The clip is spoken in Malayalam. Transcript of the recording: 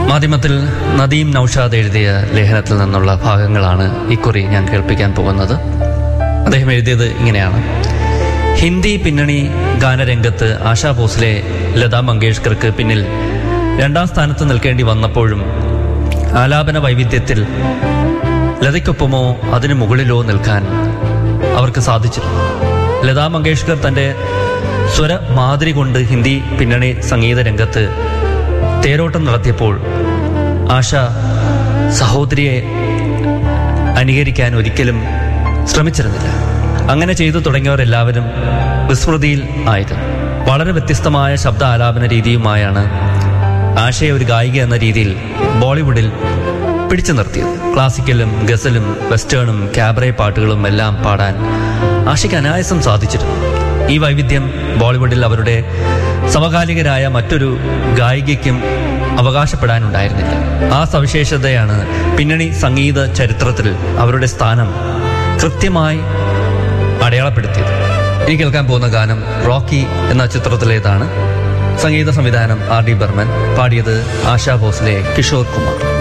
മാധ്യമത്തിൽ നദീം നൌഷാദ് എഴുതിയ ലേഖനത്തിൽ നിന്നുള്ള ഭാഗങ്ങളാണ് ഇക്കുറി ഞാൻ കേൾപ്പിക്കാൻ പോകുന്നത് അദ്ദേഹം എഴുതിയത് ഇങ്ങനെയാണ് ഹിന്ദി പിന്നണി ഗാനരംഗത്ത് ആശാ ഭോസ്ലെ ലതാ മങ്കേഷ്കർക്ക് പിന്നിൽ രണ്ടാം സ്ഥാനത്ത് നിൽക്കേണ്ടി വന്നപ്പോഴും ആലാപന വൈവിധ്യത്തിൽ ലതയ്ക്കൊപ്പമോ അതിനു മുകളിലോ നിൽക്കാൻ അവർക്ക് സാധിച്ചിരുന്നു ലതാ മങ്കേഷ്കർ തൻ്റെ സ്വര മാതിരി കൊണ്ട് ഹിന്ദി പിന്നണി സംഗീത രംഗത്ത് തേരോട്ടം നടത്തിയപ്പോൾ ആശ സഹോദരിയെ അനുകരിക്കാൻ ഒരിക്കലും ശ്രമിച്ചിരുന്നില്ല അങ്ങനെ ചെയ്തു തുടങ്ങിയവരെല്ലാവരും വിസ്മൃതിയിൽ ആയിരുന്നു വളരെ വ്യത്യസ്തമായ ശബ്ദ ആലാപന രീതിയുമായാണ് ആശയെ ഒരു ഗായിക എന്ന രീതിയിൽ ബോളിവുഡിൽ പിടിച്ചു നിർത്തിയത് ക്ലാസിക്കലും ഗസലും വെസ്റ്റേണും ക്യാബറെ പാട്ടുകളും എല്ലാം പാടാൻ ആശയ്ക്ക് അനായാസം സാധിച്ചിരുന്നു ഈ വൈവിധ്യം ബോളിവുഡിൽ അവരുടെ സമകാലികരായ മറ്റൊരു ഗായികയ്ക്കും അവകാശപ്പെടാനുണ്ടായിരുന്നില്ല ആ സവിശേഷതയാണ് പിന്നണി സംഗീത ചരിത്രത്തിൽ അവരുടെ സ്ഥാനം കൃത്യമായി അടയാളപ്പെടുത്തിയത് ഇനി കേൾക്കാൻ പോകുന്ന ഗാനം റോക്കി എന്ന ചിത്രത്തിലേതാണ് സംഗീത സംവിധാനം ആർ ഡി ബർമൻ പാടിയത് ആശാ ഭോസ്ലെ കിഷോർ കുമാർ